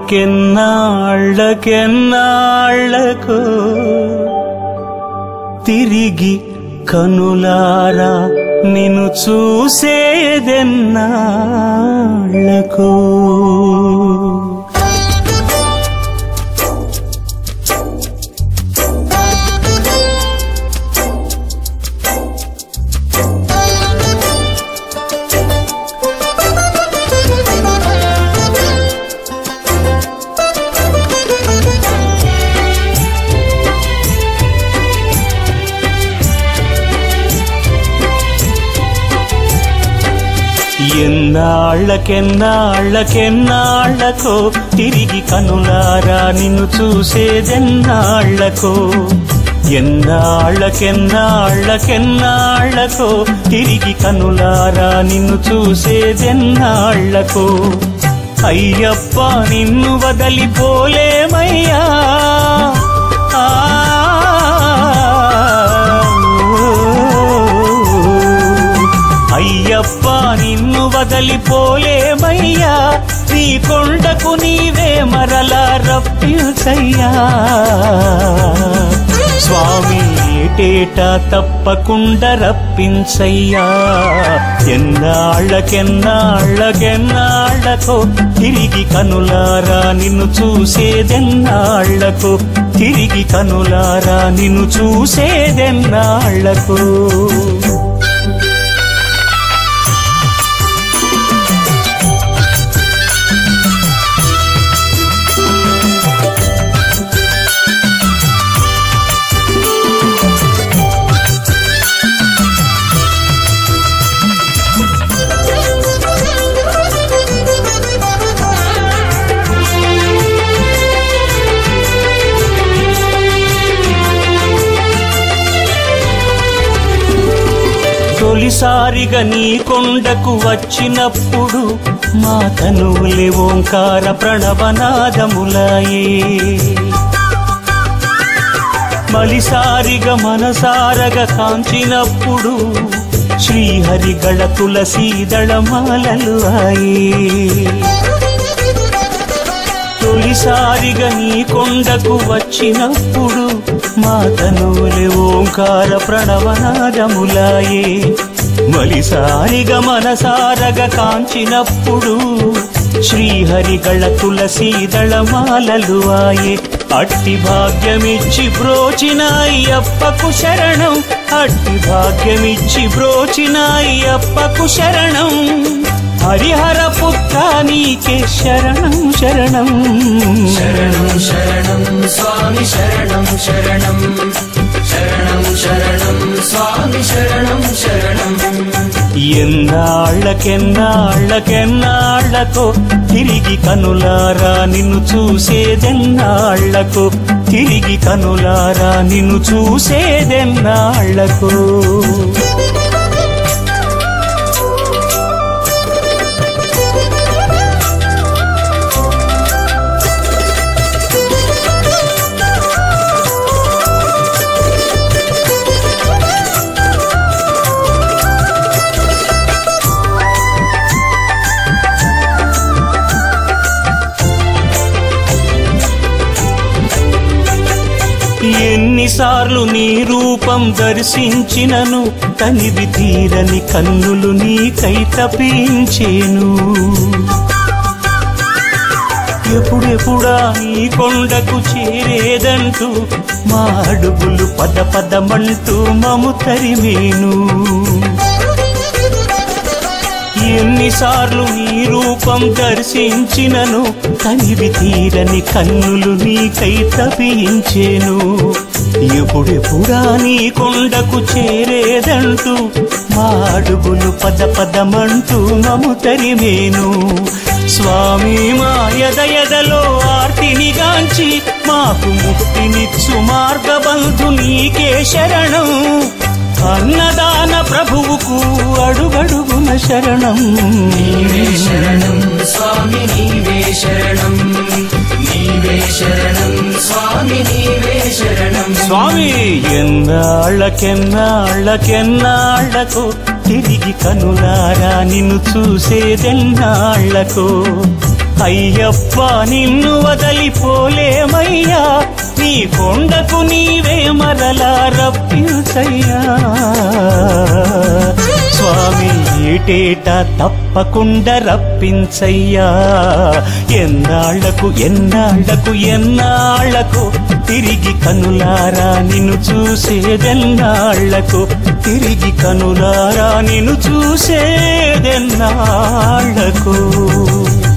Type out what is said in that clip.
ఎన్నాళ్ళకెన్నాళ్ళకు తిరిగి కనులారా నిన్ను చూసేదెన్నాళ్ళకు ఎన్నాళ్ళకెన్నాళ్ళకో తిరిగి కనులారా నిన్ను చూసేదెన్నాళ్ళకో ఎన్నాళ్ళకెన్నాళ్ళకెన్నాళ్ళకో తిరిగి కనులారా నిన్ను చూసేదెన్నాళ్ళకో అయ్యప్ప నిన్ను వదలిపోలేమయ్యా ఆ అయ్యప్ప నిన్ను వదలిపోలేమయ్యా నీ కొండకు నీవే మరలా రప్పించయ్యా స్వామి ఏటేటా తప్పకుండా రప్పించయ్యా ఎన్నాళ్ళకెన్నాళ్ళకెన్నాళ్ళకో తిరిగి కనులారా నిన్ను చూసేదెన్నాళ్ళకో తిరిగి కనులారా నిన్ను చూసేదెన్నాళ్ళకో తొలిసారిగా నీ కొండకు వచ్చినప్పుడు మా తనువులే ఓంకార ప్రణవనాదములాయే మలిసారిగా మనసారగా కాంచినప్పుడు శ్రీహరిగళ తులసీదళ మాలలు ఆయే తొలిసారిగా నీ కొండకు వచ్చినప్పుడు మా తనువులే ఓంకార ప్రణవనాదములాయే మలిసారిగా మనసారగా కాంచినప్పుడు శ్రీహరిగళ తులసీదళ మాలలు ఆయే అట్టి భాగ్యమిచ్చి బ్రోచిన అయ్యప్పకు శరణం అట్టి భాగ్యమిచ్చి బ్రోచిన అయ్యప్పకు శరణం హరిహర పుత్ర నీకే శరణం శరణం శరణం శరణం స్వామి శరణం శరణం శరణం శరణం స్వామి శరణం శరణం ఎన్నాళ్ళకెన్నాళ్ళకెన్నాళ్ళకో తిరిగి కనులారా నిన్ను చూసేదెన్నాళ్ళకో తిరిగి కనులారా నిన్ను చూసేదెన్నాళ్ళకో ఎన్నిసార్లు నీ రూపం దర్శించినను తనివి తీరని కన్నులు నీకై తపించేను ఎప్పుడెప్పుడా నీ కొండకు చేరేదంటూ మా అడుగులు పద పదమంటూ మము తరిమేను ఎన్నిసార్లు నీ రూపం దర్శించినను కనివి తీరని కన్నులు నీకై తపించేను ఎప్పుడెప్పుడా నీ కొండకు చేరేదంటూ మా అడుగులు పద పదమంటూ మము తరిమేను స్వామి మా ఎదయదలో ఆర్తిని గాంచి మాకు ముక్తినిచ్చు మార్గబంధు నీకే శరణం అన్నదాన ప్రభువుకు అడుగడుగున శరణం నీవే శరణం స్వామి నీవే శరణం నీవే శరణం స్వామి నీవే శరణం స్వామి ఎన్నాళ్ళకెన్నాళ్ళకెన్నాళ్లకు తిరిగి కనులారా నిన్ను చూసేదెన్నాళ్లకు అయ్యప్ప నిన్ను వదలిపోలేమయ్యా నీ కొండకు నీవే మరలా రప్పించయ్యా స్వామి ఏటేటా తప్పకుండా రప్పించయ్యా ఎన్నాళ్లకు ఎన్నాళ్లకు ఎన్నాళ్లకు తిరిగి కనులారా నిన్ను చూసేదెన్నాళ్లకు తిరిగి కనులారా నిన్ను చూసేదెన్నాళ్లకు